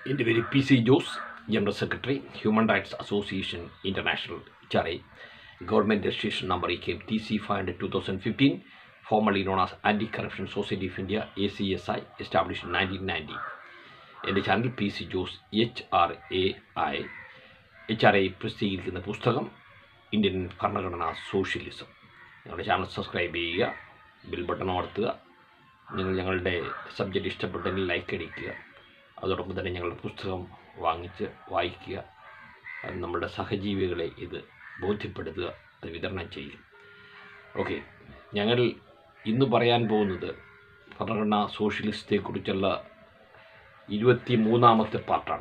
എൻ്റെ പേര് P C Jose general secretary human rights association international ചാറൈ government registration number E K T C five hundred two thousand fifteen formally known as anti corruption society of India A C S I establish nineteen ninety എൻ്റെ channel P C Jose H R A I H R I പ്രസിദ്ധീകരിക്കുന്ന പുസ്തകം Indian ഭരണഘടനാ socialism ഞങ്ങളുടെ channel subscribe ചെയ്യുക bell button അമർത്തുക നിങ്ങൾ ഞങ്ങളുടെ subject ഇഷ്ടപ്പെട്ടെങ്കിൽ ലൈക്ക് അടിക്കുക അതോടൊപ്പം തന്നെ ഞങ്ങളുടെ പുസ്തകം വാങ്ങിച്ച് വായിക്കുക അത് നമ്മുടെ സഹജീവികളെ ഇത് ബോധ്യപ്പെടുത്തുക അത് വിതരണം ചെയ്യുക ഓക്കെ ഞങ്ങൾ ഇന്ന് പറയാൻ പോകുന്നത് ഭരണഘടനാ സോഷ്യലിസത്തെക്കുറിച്ചുള്ള ഇരുപത്തി മൂന്നാമത്തെ പാർട്ടാണ്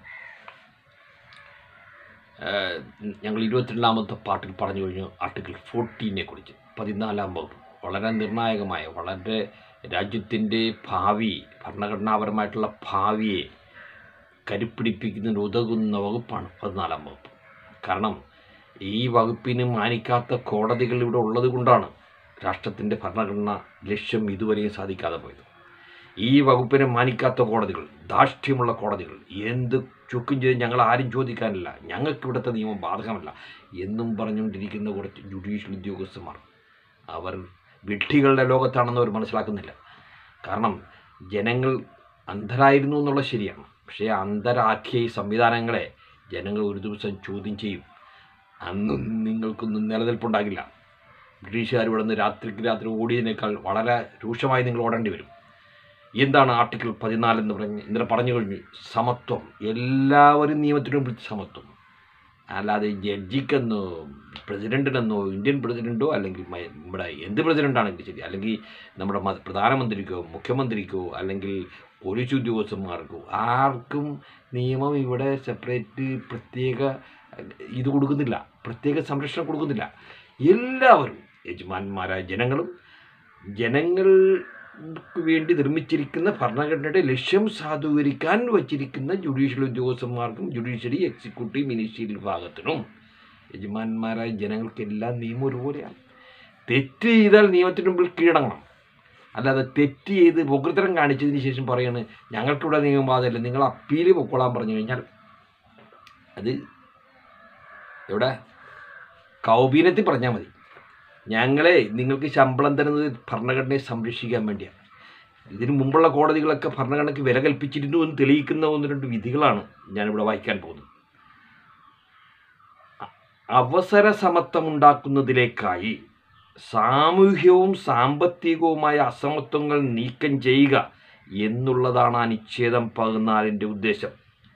ഏഹ് ഞങ്ങൾ ഇരുപത്തിരണ്ടാമത്തെ പാർട്ടിൽ പറഞ്ഞു കഴിഞ്ഞു ആർട്ടിക്കിൾ ഫോർട്ടീനെ കുറിച്ച് പതിനാലാം വകുപ്പ് വളരെ നിർണായകമായ വളരെ രാജ്യത്തിൻ്റെ ഭാവി ഭരണഘടനാപരമായിട്ടുള്ള ഭാവിയെ കരുപ്പിടിപ്പിക്കുന്നതിന് ഉതകുന്ന വകുപ്പാണ് പതിനാലാം വകുപ്പ് കാരണം ഈ വകുപ്പിന് മാനിക്കാത്ത കോടതികൾ ഇവിടെ ഉള്ളത് കൊണ്ടാണ് രാഷ്ട്രത്തിൻ്റെ ഭരണഘടന ലക്ഷ്യം ഇതുവരെയും സാധിക്കാതെ പോയത് ഈ വകുപ്പിനെ മാനിക്കാത്ത കോടതികൾ ധാർഷ്ട്യമുള്ള കോടതികൾ എന്ത് ചുക്കും ചെയ്ത് ഞങ്ങൾ ആരും ചോദിക്കാനില്ല ഞങ്ങൾക്ക് ഇവിടുത്തെ നിയമം ബാധകമല്ല എന്നും പറഞ്ഞുകൊണ്ടിരിക്കുന്ന കുറച്ച് ജുഡീഷ്യൽ ഉദ്യോഗസ്ഥന്മാർ അവർ വിഡ്ഢികളുടെ ലോകത്താണെന്ന് അവർ മനസ്സിലാക്കുന്നില്ല കാരണം ജനങ്ങൾ അന്ധരായിരുന്നു എന്നുള്ളത് ശരിയാണ് പക്ഷേ അന്ധരാക്കിയ ഈ സംവിധാനങ്ങളെ ജനങ്ങൾ ഒരു ദിവസം ചോദ്യം ചെയ്യും അന്നും നിങ്ങൾക്കൊന്നും നിലനിൽപ്പുണ്ടാകില്ല ബ്രിട്ടീഷുകാർ ഇവിടെ നിന്ന് രാത്രിക്ക് രാത്രി ഓടിയതിനേക്കാൾ വളരെ രൂക്ഷമായി നിങ്ങൾ ഓടേണ്ടി വരും എന്താണ് ആർട്ടിക്കിൾ പതിനാല് എന്ന് പറഞ്ഞ് ഇന്നലെ പറഞ്ഞു കഴിഞ്ഞു സമത്വം എല്ലാവരും നിയമത്തിനു മുമ്പിൽ സമത്വം അല്ലാതെ ജഡ്ജിക്കെന്നോ പ്രസിഡന്റിനെന്നോ ഇന്ത്യൻ പ്രസിഡന്റോ അല്ലെങ്കിൽ മ- നമ്മുടെ എന്ത് പ്രസിഡന്റ് ആണെങ്കിലും ശരി അല്ലെങ്കിൽ നമ്മുടെ മ- പ്രധാനമന്ത്രിക്കോ മുഖ്യമന്ത്രിക്കോ അല്ലെങ്കിൽ പോലീസ് ഉദ്യോഗസ്ഥന്മാർക്കോ ആർക്കും നിയമം ഇവിടെ സെപ്പറേറ്റ് പ്രത്യേക ഇത് കൊടുക്കുന്നില്ല പ്രത്യേക സംരക്ഷണം കൊടുക്കുന്നില്ല എല്ലാവരും യജമാന്മാരായ ജനങ്ങളും ജനങ്ങൾക്ക് വേണ്ടി നിർമ്മിച്ചിരിക്കുന്ന ഭരണഘടനയുടെ ലക്ഷ്യം സാധൂകരിക്കാൻ വച്ചിരിക്കുന്ന ജുഡീഷ്യൽ ഉദ്യോഗസ്ഥന്മാർക്കും ജുഡീഷ്യറി എക്സിക്യൂട്ടീവ് മിനിസ്ട്രിയൽ വിഭാഗത്തിനും യജമാന്മാരായ ജനങ്ങൾക്കെല്ലാം നിയമം ഒരുപോലെയാണ് തെറ്റ് ചെയ്താൽ നിയമത്തിന് മുമ്പിൽ കീഴടങ്ങണം അല്ലാതെ തെറ്റ് ചെയ്ത് ഉപകൃതരം കാണിച്ചതിന് ശേഷം പറയാണ് ഞങ്ങൾക്കിവിടെ നിയമം ബാധയില്ല നിങ്ങൾ അപ്പീൽ പൊക്കോളാൻ പറഞ്ഞു കഴിഞ്ഞാൽ അത് എവിടെ കൗപീനത്തിൽ പറഞ്ഞാൽ മതി ഞങ്ങളെ നിങ്ങൾക്ക് ശമ്പളം തരുന്നത് ഭരണഘടനയെ സംരക്ഷിക്കാൻ വേണ്ടിയാണ് ഇതിനു മുമ്പുള്ള കോടതികളൊക്കെ ഭരണഘടനയ്ക്ക് വില കൽപ്പിച്ചിരുന്നു എന്ന് തെളിയിക്കുന്ന ഒന്ന് രണ്ട് വിധികളാണ് ഞാനിവിടെ വായിക്കാൻ പോകുന്നത് അ- അവസര സമത്വം ഉണ്ടാക്കുന്നതിലേക്കായി സാമൂഹ്യവും സാമ്പത്തികവുമായ അസമത്വങ്ങൾ നീക്കം ചെയ്യുക എന്നുള്ളതാണ് അനുച്ഛേദം പതിനാലിൻ്റെ ഉദ്ദേശം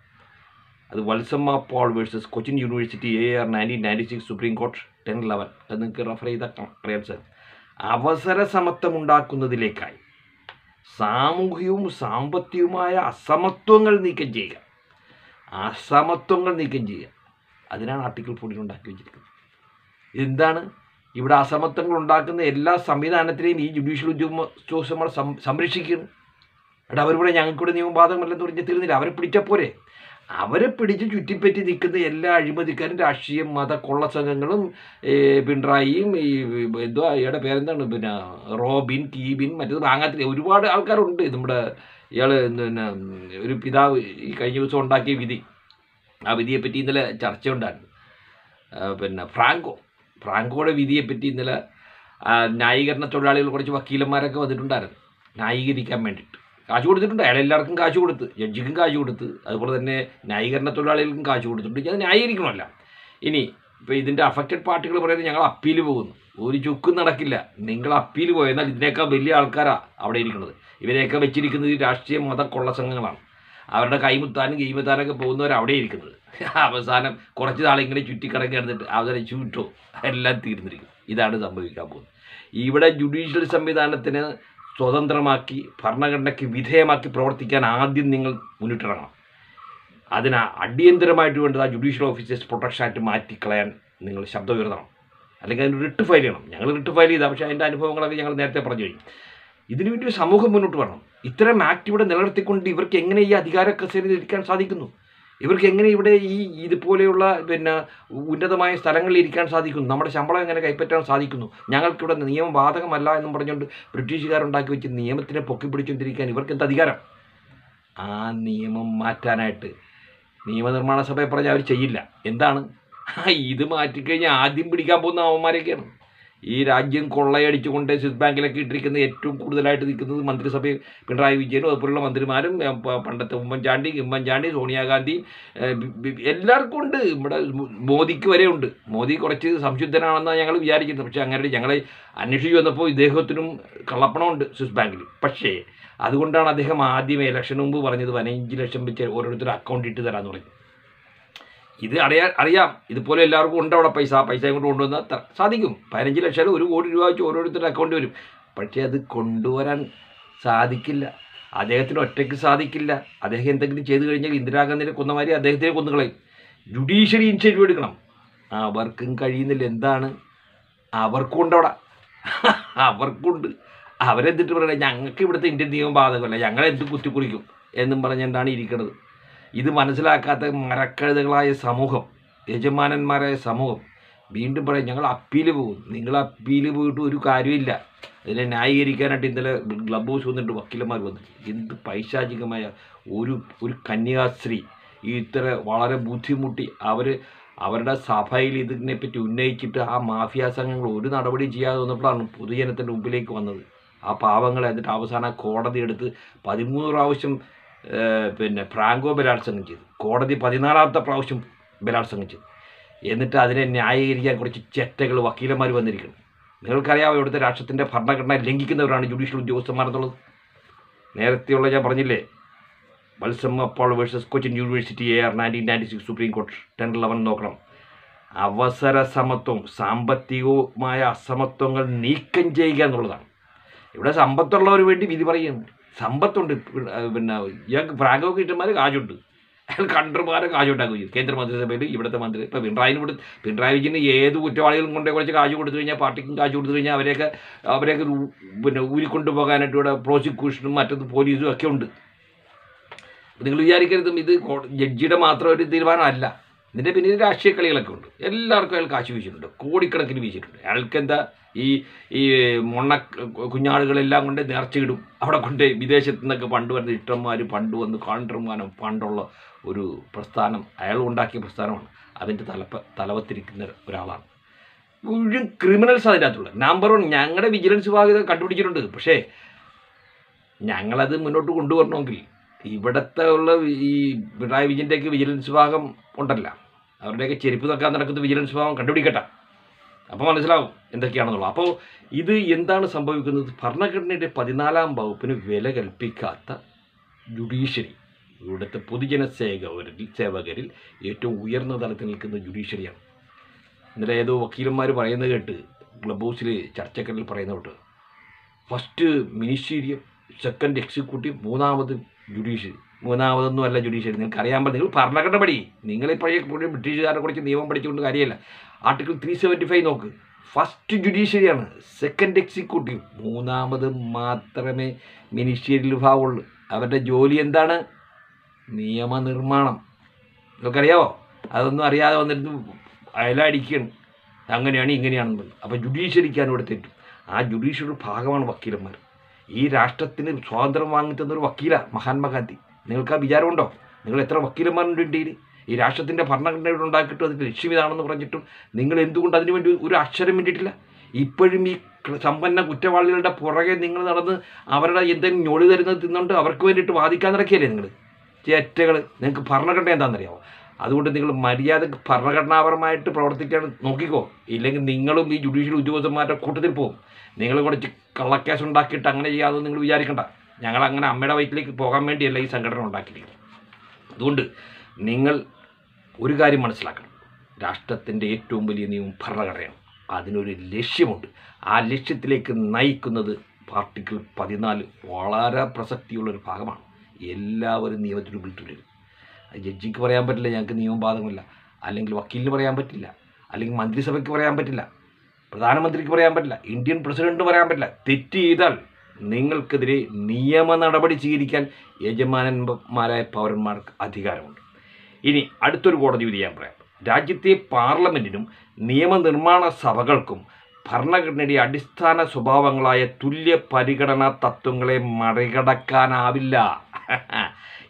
അത് Valsamma Paul versus Cochin university A R nineteen ninety six supreme court ten eleven അത് നിങ്ങൾക്ക് റെഫർ ചെയ്താൽ കാണാം, അറിയാം സാർ അവസര സമത്വം ഉണ്ടാക്കുന്നതിലേക്കായി സാമൂഹികവും സാമ്പത്തികവുമായ അസമത്വങ്ങൾ നീക്കം ചെയ്യുക അസമത്വങ്ങൾ നീക്കം ചെയ്യുക അതിനാണ് ആർട്ടിക്കിൾ ഫോർട്ടീൻ ഉണ്ടാക്കി വെച്ചിരിക്കുന്നത് എന്താണ് ഇവിടെ അസമത്വങ്ങൾ ഉണ്ടാക്കുന്ന എല്ലാ സംവിധാനത്തിനെയും ഈ ജുഡീഷ്യൽ ഉദ്യോഗസ്ഥന്മാർ സം സംരക്ഷിക്കുന്നു എടാ അവരിവിടെ ഞങ്ങൾക്കിവിടെ നിയമം ബാധകമല്ലെന്ന് പറഞ്ഞ് തീർന്നില്ല അവരെ പിടിച്ചാൽ പോരെ അവരെ പിടിച്ച് ചുറ്റിപ്പറ്റി നിൽക്കുന്ന എല്ലാ അഴിമതിക്കാരും രാഷ്ട്രീയം മത കൊള്ള സംഘങ്ങളും ഏ, പിണറായിയും ഈ എന്തോ ഇയാളുടെ പേരെന്താണ് പിന്നെ റോബിൻ കീബിൻ മറ്റേത് വാങ്ങാത്തില്ല ഒരുപാട് ആൾക്കാരുണ്ട് നമ്മുടെ ഇയാൾ പിന്നെ ഒരു പിതാവ് ഈ കഴിഞ്ഞ ദിവസം ഉണ്ടാക്കിയ വിധി ആ വിധിയെപ്പറ്റി ഇന്നലെ ചർച്ച ഉണ്ടായിരുന്നു ആ, പിന്നെ ഫ്രാങ്കോ ഫ്രാങ്കോയുടെ വിധിയെപ്പറ്റി ഇന്നലെ ആ, ന്യായീകരണ തൊഴിലാളികൾ കുറച്ച് വക്കീലന്മാരൊക്കെ വന്നിട്ടുണ്ടായിരുന്നു ന്യായീകരിക്കാൻ വേണ്ടിയിട്ട് കാശ് കൊടുത്തിട്ടുണ്ട് അയാൾ എല്ലാവർക്കും കാശ് കൊടുത്ത് ജഡ്ജിക്കും കാശ് കൊടുത്ത് അതുപോലെ തന്നെ ന്യായീകരണ തൊഴിലാളികൾക്കും കാശ് കൊടുത്തിട്ടുണ്ട് അത് ന്യായീകരിക്കണമല്ല ഇനി ഇപ്പോൾ ഇതിൻ്റെ അഫക്റ്റഡ് പാർട്ടികൾ പറയുന്നത് ഞങ്ങൾ അപ്പീൽ പോകുന്നു ഒരു ചുക്കും നടക്കില്ല നിങ്ങൾ അപ്പീൽ പോയെന്നാൽ ഇതിനേക്കാൾ വലിയ ആൾക്കാരാണ് അവിടെ ഇരിക്കുന്നത് ഇവരെയൊക്കെ വെച്ചിരിക്കുന്നത് ഈ രാഷ്ട്രീയ മത കൊള്ള സംഘങ്ങളാണ് അവരുടെ കൈമുത്താനും കൈമുത്താനൊക്കെ പോകുന്നവർ അവിടെ ഇരിക്കുന്നത് അവസാനം കുറച്ച് നാളിങ്ങനെ ചുറ്റിക്കറങ്ങി കിടന്നിട്ട് അവരെ ചൂട്ടോ എല്ലാം തീർന്നിരിക്കും ഇതാണ് സംഭവിക്കാൻ പോകുന്നത് ഇവിടെ ജുഡീഷ്യൽ സംവിധാനത്തിന് സ്വതന്ത്രമാക്കി ഭരണഘടനയ്ക്ക് വിധേയമാക്കി പ്രവർത്തിക്കാൻ ആദ്യം നിങ്ങൾ മുന്നിട്ടിറങ്ങണം അതിന് അടിയന്തരമായിട്ട് വേണ്ടത് ആ ജുഡീഷ്യൽ ഓഫീസേഴ്സ് പ്രൊട്ടക്ഷൻ ആക്ട് മാറ്റിക്കളയാൻ നിങ്ങൾ ശബ്ദം ഉയർത്തണം അല്ലെങ്കിൽ അതിന് റിട്ട് ഫയൽ ചെയ്യണം ഞങ്ങൾ റിട്ട് ഫയൽ ചെയ്താൽ പക്ഷേ അതിൻ്റെ അനുഭവങ്ങളൊക്കെ ഞങ്ങൾ നേരത്തെ പറഞ്ഞു കഴിഞ്ഞു ഇതിനു വേണ്ടി ഒരു സമൂഹം മുന്നോട്ട് വരണം ഇത്തരം ആക്ട് ഇവിടെ നിലനിർത്തിക്കൊണ്ട് ഇവർക്ക് എങ്ങനെ ഈ അധികാര കസേരയിൽ ഇരിക്കാൻ സാധിക്കുന്നു ഇവർക്ക് എങ്ങനെ ഇവിടെ ഈ ഇതുപോലെയുള്ള പിന്നെ ഉന്നതമായ സ്ഥലങ്ങളിൽ ഇരിക്കാൻ സാധിക്കുന്നു നമ്മുടെ ശമ്പളം എങ്ങനെ കൈപ്പറ്റാൻ സാധിക്കുന്നു ഞങ്ങൾക്കിവിടെ നിയമം ബാധകമല്ല എന്നും പറഞ്ഞുകൊണ്ട് ബ്രിട്ടീഷുകാരുണ്ടാക്കി വെച്ച് നിയമത്തിനെ പൊക്കി പിടിച്ചുകൊണ്ടിരിക്കാൻ ഇവർക്ക് എന്ത് അധികാരം ആ നിയമം മാറ്റാനായിട്ട് നിയമനിർമ്മാണ സഭയെ പറഞ്ഞാൽ അവർ ചെയ്യില്ല എന്താണ് ആ, ഇത് മാറ്റിക്കഴിഞ്ഞാൽ ആദ്യം പിടിക്കാൻ പോകുന്ന അവന്മാരൊക്കെയാണ് ഈ രാജ്യം കൊള്ളയടിച്ചുകൊണ്ട് സ്വിസ് ബാങ്കിലൊക്കെ ഇട്ടിരിക്കുന്ന ഏറ്റവും കൂടുതലായിട്ട് നിൽക്കുന്നത് മന്ത്രിസഭയും പിണറായി വിജയനും അതുപോലുള്ള മന്ത്രിമാരും ഏ, പ- പണ്ടത്തെ ഉമ്മൻചാണ്ടി ഉമ്മൻചാണ്ടി സോണിയാഗാന്ധി ഏ, ബി- ബി- എല്ലാവർക്കും ഉണ്ട് ഇവിടെ മോദിക്ക് വരെ ഉണ്ട് മോദി കുറച്ച് സംശുദ്ധനാണെന്നാണ് ഞങ്ങൾ വിചാരിക്കുന്നത് പക്ഷേ അങ്ങനെ ഞങ്ങളെ അന്വേഷിച്ച് വന്നപ്പോൾ ഇദ്ദേഹത്തിനും കള്ളപ്പണമുണ്ട് സ്വിസ് ബാങ്കിൽ പക്ഷേ അതുകൊണ്ടാണ് അദ്ദേഹം ആദ്യം ഇലക്ഷന് മുമ്പ് പറഞ്ഞത് പതിനഞ്ച് ലക്ഷം വെച്ച് ഓരോരുത്തർ അക്കൗണ്ട് ഇട്ട് തരാമെന്ന് പറഞ്ഞു ഇത് അറിയാ അറിയാം ഇതുപോലെ എല്ലാവർക്കും ഉണ്ട് അവിടെ പൈസ ആ പൈസ കൊണ്ട് കൊണ്ടുവന്നാൽ ത- സാധിക്കും പതിനഞ്ച് ലക്ഷം ഒരു കോടി രൂപ വെച്ച് ഓരോരുത്തരുടെ അക്കൗണ്ട് വരും പക്ഷേ അത് കൊണ്ടുവരാൻ സാധിക്കില്ല അദ്ദേഹത്തിന് ഒറ്റയ്ക്ക് സാധിക്കില്ല അദ്ദേഹം എന്തെങ്കിലും ചെയ്തു കഴിഞ്ഞാൽ ഇന്ദിരാഗാന്ധിനെ കൊന്നമാതിരി അദ്ദേഹത്തിനെ കൊന്നുകളയും ജുഡീഷ്യറി ഇനിഷ്യേറ്റീവ് എടുക്കണം അവർക്കും കഴിയുന്നില്ല എന്താണ് അവർക്കുണ്ട് അവിടെ അവർക്കുണ്ട് അവരെന്തിട്ട് പറയണേ ഞങ്ങൾക്ക് ഇവിടുത്തെ ഇന്ത്യൻ നിയമം ബാധകമല്ല ഞങ്ങളെന്ത് കുത്തിക്കുറിക്കും എന്നും പറഞ്ഞുകൊണ്ടാണ് ഇരിക്കുന്നത് ഇത് മനസ്സിലാക്കാത്ത മരക്കഴുതകളായ സമൂഹം യജമാനന്മാരായ സമൂഹം വീണ്ടും പറയും ഞങ്ങൾ അപ്പീൽ പോകും നിങ്ങൾ അപ്പീൽ പോയിട്ട് ഒരു കാര്യമില്ല അതിനെ ന്യായീകരിക്കാനായിട്ട് ഇന്നലെ ക്ലബ് ഹൗസ് വന്നിട്ട് വക്കീലന്മാർ വന്നു എന്ത് പൈശാചികമായ ഒരു ഒരു കന്യാസ്ത്രീ ഈ ഇത്ര വളരെ ബുദ്ധിമുട്ടി അവർ അവരുടെ സഭയിൽ ഇതിനെപ്പറ്റി ഉന്നയിച്ചിട്ട് ആ മാഫിയ സംഘങ്ങൾ ഒരു നടപടി ചെയ്യാതെ വന്നപ്പോഴാണ് പൊതുജനത്തിൻ്റെ മുമ്പിലേക്ക് വന്നത് ആ പാവങ്ങളെ എന്നിട്ട് അവസാനം കോടതി എടുത്ത് പതിമൂന്ന് പ്രാവശ്യം ഏഹ്, പിന്നെ ഫ്രാങ്കോ ബലാത്സംഗം ചെയ്തു കോടതി പതിനാലാമത്തെ പ്രാവശ്യം ബലാത്സംഗം ചെയ്തു എന്നിട്ട് അതിനെ ന്യായീകരിക്കാൻ കുറച്ച് ചെറ്റകൾ വക്കീലന്മാർ വന്നിരിക്കുന്നു നിങ്ങൾക്കറിയാമോ ഇവിടുത്തെ രാഷ്ട്രത്തിൻ്റെ ഭരണഘടന ലംഘിക്കുന്നവരാണ് ജുഡീഷ്യൽ ഉദ്യോഗസ്ഥന്മാരെന്നുള്ളത് നേരത്തെയുള്ള ഞാൻ പറഞ്ഞില്ലേ Valsamma Paul versus Cochin university A R nineteen ninety six supreme court ten eleven നോക്കണം അവസര സമത്വം സാമ്പത്തികവുമായ അസമത്വങ്ങൾ നീക്കം ചെയ്യുക എന്നുള്ളതാണ് ഇവിടെ സമ്പത്തുള്ളവർ വേണ്ടി വിധി പറയുന്നു സമ്പത്തുണ്ട് പി- ആ, പിന്നെ ഇയാൾക്ക് ഫ്രാങ്കോ കിട്ടുമാർ കാശുണ്ട് അയാൾ കണ്ടർമാരെ കാശുണ്ടാക്കുകയും ചെയ്യും കേന്ദ്ര മന്ത്രിസഭയിൽ ഇവിടുത്തെ മന്ത്രി ഇപ്പോൾ പിണറായിന് ഇവിടെ പിണറായി വിജയന് ഏത് കുറ്റവാളികളും കൊണ്ടേ കുറച്ച് കാശ് കൊടുത്തു കഴിഞ്ഞാൽ പാർട്ടിക്കും കാശ് കൊടുത്തു കഴിഞ്ഞാൽ അവരെയൊക്കെ അവരെയൊക്കെ ഊ- പിന്നെ ഊരിക്കൊണ്ടു പോകാനായിട്ട് ഇവിടെ പ്രോസിക്യൂഷനും മറ്റത് പോലീസും ഒക്കെ ഉണ്ട് അപ്പോൾ നിങ്ങൾ വിചാരിക്കരുതും ഇത് കോ- ജഡ്ജിയുടെ മാത്രം ഒരു തീരുമാനമല്ല ഇതിൻ്റെ പിന്നിൽ രാഷ്ട്രീയ കളികളൊക്കെ ഉണ്ട് എല്ലാവർക്കും അയാൾ കാശ് വീശിയിട്ടുണ്ട് കോടിക്കണക്കിന് വീശിയിട്ടുണ്ട് അയാൾക്ക് എന്താ ഈ ഈ മൊണ്ണ കുഞ്ഞാടുകളെല്ലാം കൊണ്ട് നേർച്ചയിടും അവിടെ കൊണ്ട് വിദേശത്തു നിന്നൊക്കെ പണ്ട് വരുന്ന ഇഷ്ടന്മാർ പണ്ട് വന്ന് കാണ്ടർമാനം പണ്ടുള്ള ഒരു പ്രസ്ഥാനം അയാൾ ഉണ്ടാക്കിയ പ്രസ്ഥാനമാണ് അതിൻ്റെ തലപ്പ തലവത്തിരിക്കുന്ന ഒരാളാണ് മുഴുവൻ ക്രിമിനൽസ് അതിൻ്റെ അകത്തുള്ളത് നമ്പർ വൺ ഞങ്ങളുടെ വിജിലൻസ് വിഭാഗം ഇത് കണ്ടുപിടിച്ചിട്ടുണ്ട് പക്ഷേ ഞങ്ങളത് മുന്നോട്ട് കൊണ്ടുവരണമെങ്കിൽ ഇവിടുത്തെ ഉള്ള ഈ പിണറായി വിജയൻ്റെയൊക്കെ വിജിലൻസ് വിഭാഗം ഉണ്ടല്ലോ അവരുടെയൊക്കെ ചെരുപ്പ് നോക്കാൻ നടക്കുന്ന വിജിലൻസ് വിഭാഗം കണ്ടുപിടിക്കട്ടെ അപ്പോൾ മനസ്സിലാവും എന്തൊക്കെയാണെന്നുള്ളത് അപ്പോൾ ഇത് എന്താണ് സംഭവിക്കുന്നത് ഭരണഘടനയുടെ പതിനാലാം വകുപ്പിന് വില കൽപ്പിക്കാത്ത ജുഡീഷ്യറി ഇവിടുത്തെ പൊതുജന സേവകരിൽ സേവകരിൽ ഏറ്റവും ഉയർന്ന തലത്തിൽ നിൽക്കുന്ന ജുഡീഷ്യറിയാണ് ഇന്നലെ ഏതോ വക്കീലന്മാർ പറയുന്നത് കേട്ട് ക്ലബ് ഹൗസിൽ ചർച്ചക്കലിൽ പറയുന്ന കേട്ട് ഫസ്റ്റ് മിനിസ്റ്റീരിയം സെക്കൻഡ് എക്സിക്യൂട്ടീവ് മൂന്നാമത് ജുഡീഷ്യറി മൂന്നാമതൊന്നും അല്ല ജുഡീഷ്യറി നിങ്ങൾക്ക് അറിയാൻ പറ്റും നിങ്ങൾ ഭരണഘടന പടി നിങ്ങളിപ്പോഴേ കൂടി ബ്രിട്ടീഷുകാരെ കുറിച്ച് നിയമം പഠിച്ചുകൊണ്ട് കാര്യമില്ല ആർട്ടിക്കിൾ ത്രീ സെവൻറ്റി ഫൈവ് നോക്ക് ഫസ്റ്റ് ജുഡീഷ്യറിയാണ് സെക്കൻഡ് എക്സിക്യൂട്ടീവ് മൂന്നാമത് മാത്രമേ മിനിസ്റ്റീരിയൽ വിഭാഗമുള്ളൂ അവരുടെ ജോലി എന്താണ് നിയമനിർമ്മാണം നിങ്ങൾക്കറിയാവോ അതൊന്നും അറിയാതെ വന്നിരുന്ന് അയലടിക്കുകയാണ് അങ്ങനെയാണ് ഇങ്ങനെയാണെന്ന് പറഞ്ഞു അപ്പോൾ ജുഡീഷ്യറിക്കാണ് ഇവിടെ തെറ്റും ആ ജുഡീഷ്യറി ഭാഗമാണ് വക്കീലന്മാർ ഈ രാഷ്ട്രത്തിന് സ്വാതന്ത്ര്യം വാങ്ങിത്തന്ന ഒരു വക്കീല മഹാത്മാഗാന്ധി നിങ്ങൾക്ക് ആ വിചാരമുണ്ടോ നിങ്ങൾ എത്ര വക്കീലന്മാരുണ്ട് ഇന്ത്യയിൽ ഈ രാഷ്ട്രത്തിൻ്റെ ഭരണഘടന ഉണ്ടാക്കിയിട്ടും അതിൻ്റെ ലക്ഷ്യം ഇതാണെന്ന് പറഞ്ഞിട്ടും നിങ്ങൾ എന്തുകൊണ്ട് അതിനു വേണ്ടി ഒരു അക്ഷരം വേണ്ടിയിട്ടില്ല ഇപ്പോഴും ഈ ക- സമ്പന്ന കുറ്റവാളികളുടെ പുറകെ നിങ്ങൾ നടന്ന് അവരുടെ എന്തെങ്കിലും ഞൊളി തരുന്നത് തിന്നുകൊണ്ട് അവർക്ക് വേണ്ടിയിട്ട് വാദിക്കാൻ നടക്കിയല്ലേ നിങ്ങൾ ചേറ്റകൾ നിങ്ങൾക്ക് ഭരണഘടന എന്താണെന്നറിയാമോ അതുകൊണ്ട് നിങ്ങൾ മര്യാദക്ക് ഭരണഘടനാപരമായിട്ട് പ്രവർത്തിക്കാൻ നോക്കിക്കോ ഇല്ലെങ്കിൽ നിങ്ങളും ഈ ജുഡീഷ്യൽ ഉദ്യോഗസ്ഥന്മാരുടെ കൂട്ടത്തിൽ പോകും നിങ്ങൾ കുറച്ച് കള്ളക്കേസ് ഉണ്ടാക്കിയിട്ട് അങ്ങനെ ചെയ്യാമെന്ന് നിങ്ങൾ വിചാരിക്കണ്ട ഞങ്ങൾ അങ്ങനെ അമ്മയുടെ വയറ്റിലേക്ക് പോകാൻ വേണ്ടിയല്ല ഈ സംഘടന ഉണ്ടാക്കിയിരിക്കുന്നത് അതുകൊണ്ട് നിങ്ങൾ ഒരു കാര്യം മനസ്സിലാക്കണം രാഷ്ട്രത്തിൻ്റെ ഏറ്റവും വലിയ നിയമം ഭരണഘടനയാണ് അതിനൊരു ലക്ഷ്യമുണ്ട് ആ ലക്ഷ്യത്തിലേക്ക് നയിക്കുന്നത് ആർട്ടിക്കിൾ പതിനാല് വളരെ പ്രസക്തിയുള്ളൊരു ഭാഗമാണ് എല്ലാവരും നിയമത്തിന് മുമ്പിൽ തുല്യരും അത് ജഡ്ജിക്ക് പറയാൻ പറ്റില്ല ഞങ്ങൾക്ക് നിയമം ബാധകമില്ല അല്ലെങ്കിൽ വക്കീലിന് പറയാൻ പറ്റില്ല അല്ലെങ്കിൽ മന്ത്രിസഭയ്ക്ക് പറയാൻ പറ്റില്ല പ്രധാനമന്ത്രിക്ക് പറയാൻ പറ്റില്ല ഇന്ത്യൻ പ്രസിഡന്റിന് പറയാൻ പറ്റില്ല തെറ്റ് ചെയ്താൽ നിങ്ങൾക്കെതിരെ നിയമ നടപടി സ്വീകരിക്കാൻ യജമാനന്മാരായ പൗരന്മാർക്ക് അധികാരമുണ്ട് ഇനി അടുത്തൊരു കോടതി വിധി ഞാൻ പറയാം രാജ്യത്തെ പാർലമെൻറ്റിനും നിയമനിർമ്മാണ സഭകൾക്കും ഭരണഘടനയുടെ അടിസ്ഥാന സ്വഭാവങ്ങളായ തുല്യ പരിഗണനാ തത്വങ്ങളെ മറികടക്കാനാവില്ല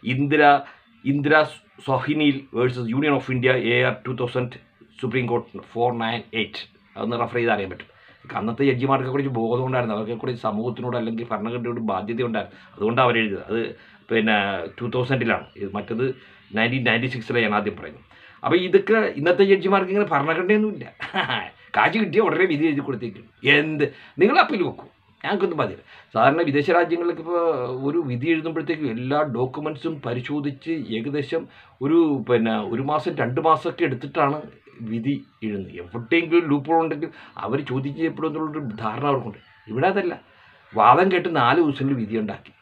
ഇന്ദിര ഇന്ദിര സൊഹിനിൽ versus union of India A R two thousand supreme court four nine eight അതൊന്ന് റെഫർ ചെയ്ത് അറിയാൻ പറ്റും അന്നത്തെ ജഡ്ജിമാർക്ക് കുറിച്ച് ബോധം ഉണ്ടായിരുന്നു അവർക്ക് കൂടി സമൂഹത്തിനോട് അല്ലെങ്കിൽ ഭരണഘടനയോട് ബാധ്യത ഉണ്ടായിരുന്നു അതുകൊണ്ടാണ് അവർ എഴുതിയത് അത് പിന്നെ ടു തൗസൻഡിലാണ് ഇത് മറ്റത് നയൻറ്റീൻ നയൻറ്റി സിക്സിലെ ഞാൻ ആദ്യം പറയുന്നത് അപ്പോൾ ഇതൊക്കെ ഇന്നത്തെ ജഡ്ജിമാർക്ക് ഇങ്ങനെ ഭരണഘടനയൊന്നുമില്ല കാശ് കിട്ടിയ ഉടനെ വിധി എഴുതി കൊടുത്തേക്കും എന്ത് നിങ്ങൾ അപ്പീൽ വെക്കും ഞങ്ങൾക്കൊന്നും മതിയില്ല സാധാരണ വിദേശ രാജ്യങ്ങൾക്ക് ഇപ്പോൾ ഒരു വിധി എഴുതുമ്പോഴത്തേക്കും എല്ലാ ഡോക്യുമെൻസും പരിശോധിച്ച് ഏകദേശം ഒരു പിന്നെ ഒരു മാസം രണ്ട് മാസമൊക്കെ എടുത്തിട്ടാണ് വിധി എഴുതുന്നത് എവിടെയെങ്കിലും ലൂപ്പോൾ ഉണ്ടെങ്കിൽ അവർ ചോദ്യം ചെയ്യപ്പെടും എന്നുള്ളൊരു ധാരണ അവർക്കുണ്ട് ഇവിടെ അതല്ല വാദം കേട്ട് നാല് ദിവസത്തിൽ വിധി ഉണ്ടാക്കി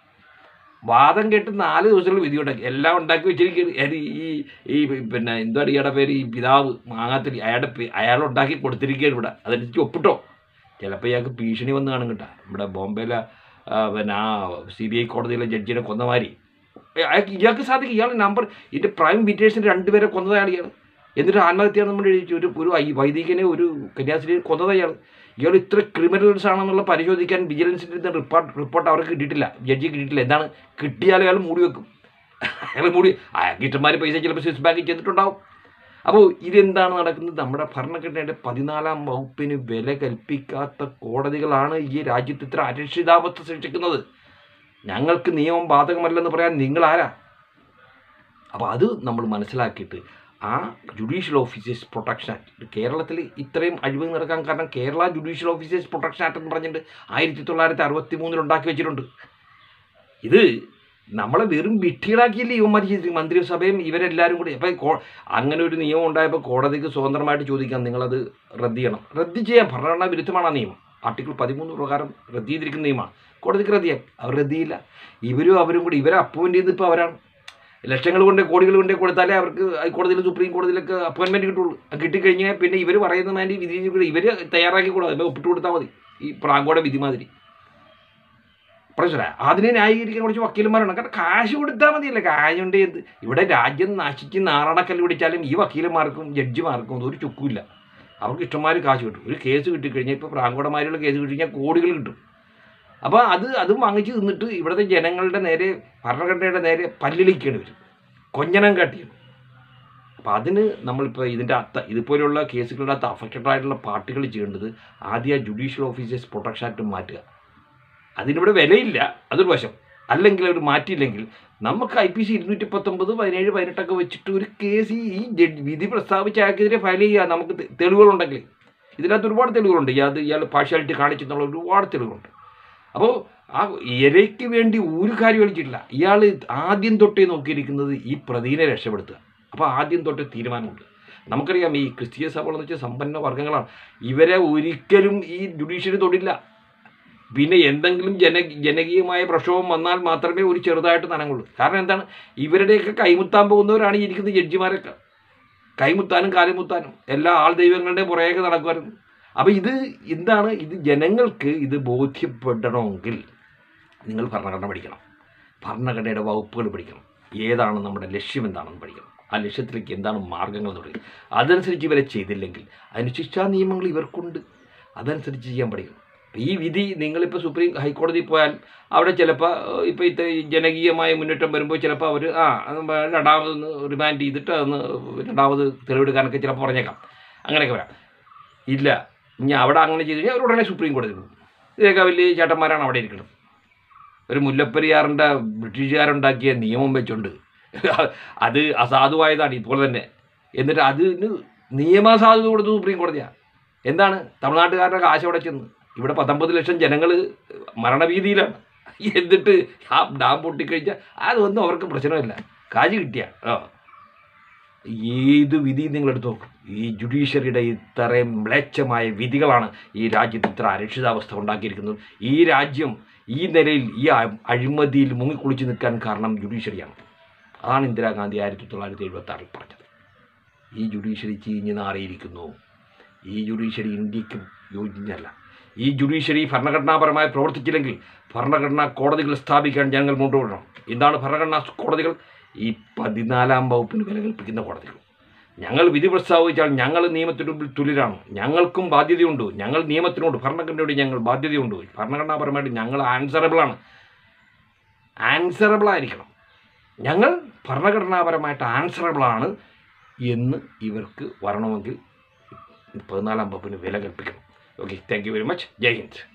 വാദം കേട്ട് നാല് ദിവസത്തിൽ വിധി ഉണ്ടാക്കി എല്ലാം ഉണ്ടാക്കി വെച്ചിരിക്കുകയാണ് ഈ ഈ പിന്നെ എന്താണ് ഇയാളുടെ പേര് ഈ പിതാവ് മാങ്ങാത്തിരി അയാളുടെ പേ- അയാൾ ഉണ്ടാക്കി കൊടുത്തിരിക്കുകയാണ് ഇവിടെ അതനുസരിച്ച് ഒപ്പിട്ടോ ചിലപ്പോൾ ഇയാൾക്ക് ഭീഷണി വന്ന് കാണും കേട്ടോ നമ്മുടെ ബോംബെയിലെ ആ, പിന്നെ ആ സി ബി ഐ കോടതിയിലെ ജഡ്ജിനെ കൊന്നമാരി അയാൾക്ക് ഇയാൾക്ക് സാധിക്കും ഇയാൾ നമ്പർ ഇതിൻ്റെ പ്രൈം വിറ്റേഴ്സിന് രണ്ടുപേരെ കൊന്നത് അയാൾ ഇയാൾ എന്നിട്ട് ആത്മഹത്യ നമ്മൾ എഴുതിച്ചു ഒരു ഒരു ഐ- വൈദികനെ ഒരു കന്യാസ്ത്രീയെ കൊന്നത് അയാൾ ഇയാൾ ഇത്ര ക്രിമിനൽസ് ആണെന്നുള്ള പരിശോധിക്കാൻ വിജിലൻസിൻ്റെ റിപ്പോർട്ട് റിപ്പോർട്ട് അവർക്ക് കിട്ടിയിട്ടില്ല ജഡ്ജി കിട്ടിയിട്ടില്ല എന്താണ് കിട്ടിയാലും അയാൾ മൂടി വെക്കും അയാൾ മൂടി ഗീറ്റന്മാർ പൈസ ചിലപ്പോൾ സ്വിസ് ബാങ്കിൽ ചെയ്തിട്ടുണ്ടാവും അപ്പോൾ ഇതെന്താണ് നടക്കുന്നത് നമ്മുടെ ഭരണഘടനയുടെ പതിനാലാം വകുപ്പിന് വില കൽപ്പിക്കാത്ത കോടതികളാണ് ഈ രാജ്യത്ത് ഇത്ര അരക്ഷിതാവസ്ഥ സൃഷ്ടിക്കുന്നത് ഞങ്ങൾക്ക് നിയമം ബാധകമല്ലെന്ന് പറയാൻ നിങ്ങൾ ആരാ അപ്പോൾ അത് നമ്മൾ മനസ്സിലാക്കിയിട്ട് ആ ജുഡീഷ്യൽ ഓഫീസേഴ്സ് പ്രൊട്ടക്ഷൻ ആക്ട് കേരളത്തിൽ ഇത്രയും അഴിമതി നടക്കാൻ കാരണം Kerala judicial officers protection act എന്ന് പറഞ്ഞിട്ട് ആയിരത്തി തൊള്ളായിരത്തി അറുപത്തി മൂന്നിൽ ഉണ്ടാക്കി വെച്ചിട്ടുണ്ട് ഇത് നമ്മളെ വെറും വിട്ടികളാക്കിയല്ലേ ഇവന്മാർ ചെയ്തിരിക്കും മന്ത്രിസഭയും ഇവരെല്ലാവരും കൂടി അപ്പം കോ അങ്ങനെ ഒരു നിയമം ഉണ്ടായപ്പോൾ കോടതിക്ക് സ്വതന്ത്രമായിട്ട് ചോദിക്കാം നിങ്ങളത് റദ്ദ് ചെയ്യണം റദ്ദ് ചെയ്യാം ഭരണഘടനാ വിരുദ്ധമാണ് ആ നിയമം ആർട്ടിക്കിൾ പതിമൂന്ന് പ്രകാരം റദ്ദ് ചെയ്തിരിക്കുന്ന നിയമമാണ് കോടതിക്ക് റദ്ദ് ചെയ്യാം അവർ റദ്ദ് ചെയ്യില്ല ഇവരും അവരും കൂടി ഇവരെ അപ്പോയിൻ്റ് ചെയ്ത് ഇപ്പോൾ അവരാണ് ലക്ഷങ്ങൾ കൊണ്ട് കോടികൾ കൊണ്ട് കൊടുത്താലേ അവർക്ക് ഹൈക്കോടതിയിൽ സുപ്രീം കോടതിയിലൊക്കെ അപ്പോയിൻമെൻറ്റ് കിട്ടുള്ളൂ അത് കിട്ടിക്കഴിഞ്ഞാൽ പിന്നെ ഇവർ പറയുന്ന മാതിരി വിധി ഇവർ തയ്യാറാക്കി കൊടുക്കും അതിപ്പോൾ ഒപ്പിട്ട് കൊടുത്താൽ മതി ഈ പ്രാങ്കോടെ വിധി മാതിരി പ്രശ്നമില്ല അതിനെ ന്യായീകരിക്കാൻ കുറച്ച് വക്കീലന്മാരാണ് കാരണം കാശ് കൊടുത്താൽ മതിയല്ലേ കാശ് കൊണ്ട് എന്ത് ഇവിടെ രാജ്യം നശിച്ച് നാറാണക്കല്ല് പിടിച്ചാലും ഈ വക്കീലന്മാർക്കും ജഡ്ജിമാർക്കും ഒന്നും ഒരു ചുക്കുമില്ല അവർക്ക് ഇഷ്ടംമാതിരി കാശ് കിട്ടും ഒരു കേസ് കിട്ടിക്കഴിഞ്ഞാൽ ഇപ്പോൾ പ്രാങ്കോടന്മാരുള്ള കേസ് കിട്ടിക്കഴിഞ്ഞാൽ കോടികൾ കിട്ടും അപ്പോൾ അത് അതും വാങ്ങിച്ച് തിന്നിട്ട് ഇവിടുത്തെ ജനങ്ങളുടെ നേരെ ഭരണഘടനയുടെ നേരെ പല്ലിളിക്കാണ് വരും കൊഞ്ഞനം കാട്ടിയാണ് അപ്പോൾ അതിന് നമ്മളിപ്പോൾ ഇതിൻ്റെ അത്ത ഇതുപോലെയുള്ള കേസുകളുടെ അകത്ത് അഫക്റ്റഡ് ആയിട്ടുള്ള പാർട്ടികൾ ചെയ്യേണ്ടത് ആദ്യം ആ ജുഡീഷ്യൽ ഓഫീസേഴ്സ് പ്രൊട്ടക്ഷൻ ആക്ട് മാറ്റുക അതിനിവിടെ വിലയില്ല അതൊരു വശം അല്ലെങ്കിൽ അവർ മാറ്റിയില്ലെങ്കിൽ നമുക്ക് ഐ പി സി ഇരുന്നൂറ്റി പത്തൊമ്പത് പതിനേഴ് പതിനെട്ടൊക്കെ വെച്ചിട്ട് ഒരു കേസ് ഈ ജഡ്ജ് വിധി പ്രസ്താവിച്ച അയാൾക്കെതിരെ ഫയൽ ചെയ്യുക നമുക്ക് തെ- തെളിവുകളുണ്ടെങ്കിൽ ഇതിനകത്ത് ഒരുപാട് തെളിവുകളുണ്ട് ഇയാൾ ഇയാൾ പാർഷ്യാലിറ്റി കാണിച്ചെന്നുള്ള ഒരുപാട് തെളിവുകളുണ്ട് അപ്പോൾ ആ ഇരയ്ക്ക് വേണ്ടി ഒരു കാര്യം കളിച്ചിട്ടില്ല ഇയാൾ ആദ്യം തൊട്ടേ നോക്കിയിരിക്കുന്നത് ഈ പ്രതിനെ രക്ഷപ്പെടുത്തുക അപ്പോൾ ആദ്യം തൊട്ടേ തീരുമാനമുണ്ട് നമുക്കറിയാം ഈ ക്രിസ്തീയ സഭകൾ എന്ന് വെച്ചാൽ സമ്പന്ന വർഗ്ഗങ്ങളാണ് ഇവരെ ഒരിക്കലും ഈ ജുഡീഷ്യറി തൊടില്ല പിന്നെ എന്തെങ്കിലും ജന ജനകീയമായ പ്രക്ഷോഭം വന്നാൽ മാത്രമേ ഒരു ചെറുതായിട്ട് നനങ്ങുള്ളൂ കാരണം എന്താണ് ഇവരുടെയൊക്കെ കൈമുത്താൻ പോകുന്നവരാണ് ഈ ഇരിക്കുന്ന ജഡ്ജിമാരൊക്കെ കൈമുത്താനും കാലുമുത്താനും എല്ലാ ആൾ ദൈവങ്ങളുടെയും പുറകെ നടക്കുമായിരുന്നു അപ്പോൾ ഇത് എന്താണ് ഇത് ജനങ്ങൾക്ക് ഇത് ബോധ്യപ്പെടണമെങ്കിൽ നിങ്ങൾ ഭരണഘടന പഠിക്കണം ഭരണഘടനയുടെ വകുപ്പുകൾ പഠിക്കണം ഏതാണ് നമ്മുടെ ലക്ഷ്യം എന്താണെന്ന് പഠിക്കണം ആ ലക്ഷ്യത്തിലേക്ക് എന്താണ് മാർഗങ്ങൾ എന്ന് പഠിക്കണം അതനുസരിച്ച് ഇവരെ ചെയ്തില്ലെങ്കിൽ അതിന് ശിക്ഷാ നിയമങ്ങൾ ഇവർക്കുണ്ട് അതനുസരിച്ച് ചെയ്യാൻ പഠിക്കണം ഈ വിധി നിങ്ങളിപ്പോൾ സുപ്രീം ഹൈക്കോടതിയിൽ പോയാൽ അവിടെ ചിലപ്പോൾ ഇപ്പോൾ ഇത്ര ജനകീയമായ മുന്നേറ്റം വരുമ്പോൾ ചിലപ്പോൾ അവർ ആ അത് രണ്ടാമതൊന്ന് റിമാൻഡ് ചെയ്തിട്ട് അതൊന്ന് രണ്ടാമത് തെളിവെടുക്കാനൊക്കെ ചിലപ്പോൾ പറഞ്ഞേക്കാം അങ്ങനെയൊക്കെ വരാം ഇല്ല ഇനി അവിടെ അങ്ങനെ ചെയ്ത് കഴിഞ്ഞാൽ അവർ ഉടനെ സുപ്രീം കോടതി പോകും ഇതൊക്കെ വലിയ ചേട്ടന്മാരാണ് അവിടെ ഇരിക്കുന്നത് ഒരു മുല്ലപ്പെരിയാറിൻ്റെ ബ്രിട്ടീഷുകാരുണ്ടാക്കിയ നിയമം വെച്ചുകൊണ്ട് അത് അസാധുവായതാണ് ഇപ്പോൾ തന്നെ എന്നിട്ട് അതിന് നിയമസാധുത കൊടുത്ത് സുപ്രീം കോടതിയാണ് എന്താണ് തമിഴ്നാട്ടുകാരുടെ കാശ് അവിടെ ചെന്ന് ഇവിടെ പത്തൊമ്പത് ലക്ഷം ജനങ്ങൾ മരണഭീതിയിലാണ് എന്നിട്ട് ആ ഡാം പൊട്ടിക്കഴിഞ്ഞാൽ അതൊന്നും അവർക്ക് പ്രശ്നമില്ല കാശ് കിട്ടിയ ആ ഏത് വിധി നിങ്ങൾ എടുത്ത് നോക്കും ഈ ജുഡീഷ്യറിയുടെ ഇത്രയും മ്ലേച്ഛമായ വിധികളാണ് ഈ രാജ്യത്ത് ഇത്ര അരക്ഷിതാവസ്ഥ ഉണ്ടാക്കിയിരിക്കുന്നത് ഈ രാജ്യം ഈ നിലയിൽ ഈ അ- അഴിമതിയിൽ മുങ്ങിക്കുളിച്ച് നിൽക്കാൻ കാരണം ജുഡീഷ്യറിയാണ് അതാണ് ഇന്ദിരാഗാന്ധി ആയിരത്തി തൊള്ളായിരത്തി എഴുപത്തി ആറിൽ പറഞ്ഞത് ഈ ജുഡീഷ്യറി ചീഞ്ഞ് നാറിയിരിക്കുന്നു ഈ ജുഡീഷ്യറി ഇന്ത്യക്ക് യോജിച്ചല്ല ഈ ജുഡീഷ്യറി ഭരണഘടനാപരമായി പ്രവർത്തിച്ചില്ലെങ്കിൽ ഭരണഘടനാ കോടതികൾ സ്ഥാപിക്കാൻ ജനങ്ങൾ മുന്നോട്ട് എന്താണ് ഭരണഘടനാ കോടതികൾ ഈ പതിനാലാം വകുപ്പിന് വില കൽപ്പിക്കുന്ന കോടതികൾ ഞങ്ങൾ വിധി പ്രസ്താവിച്ചാൽ ഞങ്ങൾ നിയമത്തിന് മുമ്പിൽ തുല്യരാണ് ഞങ്ങൾക്കും ബാധ്യതയുണ്ട് ഞങ്ങൾ നിയമത്തിനോട് ഭരണഘടനയോട് ഞങ്ങൾ ബാധ്യതയുണ്ട് ഭരണഘടനാപരമായിട്ട് ഞങ്ങൾ ആൻസറബിളാണ് ആൻസറബിൾ ആയിരിക്കണം ഞങ്ങൾ ഭരണഘടനാപരമായിട്ട് ആൻസറബിളാണ് എന്ന് ഇവർക്ക് വരണമെങ്കിൽ പതിനാലാം വകുപ്പിന് വില കൽപ്പിക്കണം okay thank you very much Jai Hind